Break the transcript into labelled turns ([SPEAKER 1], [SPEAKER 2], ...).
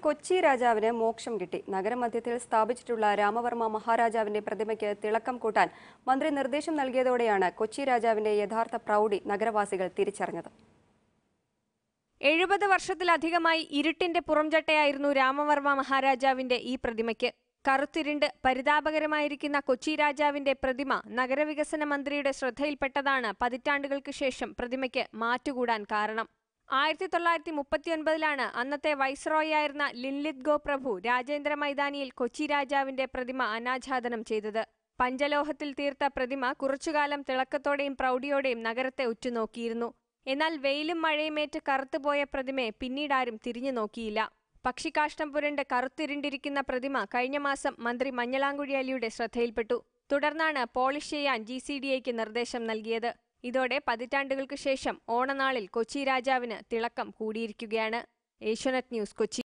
[SPEAKER 1] കൊച്ചി രാജാവിന് മോക്ഷം കിട്ടി നഗരമധ്യത്തിൽ സ്ഥാപിച്ചിട്ടുള്ള രാമവർമ്മ മഹാരാജാവിന്റെ പ്രതിമയ്ക്ക് തിളക്കം കൂട്ടാൻ മന്ത്രി നിർദ്ദേശം നൽകിയതോടെയാണ് കൊച്ചി രാജാവിന്റെ യഥാർത്ഥ പ്രൗഢി നഗരവാസികൾ തിരിച്ചറിഞ്ഞത്
[SPEAKER 2] എഴുപത് വർഷത്തിലധികമായി ഇരുട്ടിന്റെ പുറംചട്ടയായിരുന്നു രാമവർമ്മ മഹാരാജാവിന്റെ ഈ പ്രതിമയ്ക്ക് കറുത്തിരുണ്ട് പരിതാപകരമായിരിക്കുന്ന കൊച്ചി രാജാവിന്റെ പ്രതിമ നഗരവികസന മന്ത്രിയുടെ ശ്രദ്ധയിൽപ്പെട്ടതാണ് പതിറ്റാണ്ടുകൾക്ക് ശേഷം പ്രതിമയ്ക്ക് മാറ്റുകൂടാൻ കാരണം ആയിരത്തി തൊള്ളായിരത്തി മുപ്പത്തിയൊൻപതിലാണ് അന്നത്തെ വൈസ്രോയായിരുന്ന ലിൻലിത് ഗോ പ്രഭു രാജേന്ദ്ര മൈതാനിയിൽ കൊച്ചി രാജാവിന്റെ പ്രതിമ അനാച്ഛാദനം ചെയ്തത് പഞ്ചലോഹത്തിൽ തീർത്ത പ്രതിമ കുറച്ചുകാലം തിളക്കത്തോടെയും പ്രൗഢിയോടെയും നഗരത്തെ ഉറ്റുനോക്കിയിരുന്നു എന്നാൽ വെയിലും മഴയുമേറ്റ് കറുത്തുപോയ പ്രതിമയെ പിന്നീടാരും തിരിഞ്ഞു നോക്കിയില്ല പക്ഷികാഷ്ടം പുരണ്ട് കറുത്തിരുണ്ടിരിക്കുന്ന പ്രതിമ കഴിഞ്ഞ മാസം മന്ത്രി മഞ്ഞളാംകുഴി അലിയുടെ ശ്രദ്ധയിൽപ്പെട്ടു തുടർന്നാണ് പോളിഷ് ചെയ്യാൻ ജി സി ഡി എക്ക് നിർദ്ദേശം നൽകിയത് ഇതോടെ പതിറ്റാണ്ടുകൾക്ക് ശേഷം ഓണനാളിൽ കൊച്ചി രാജാവിന് തിളക്കം കൂടിയിരിക്കുകയാണ് ഏഷ്യാനെറ്റ് ന്യൂസ് കൊച്ചി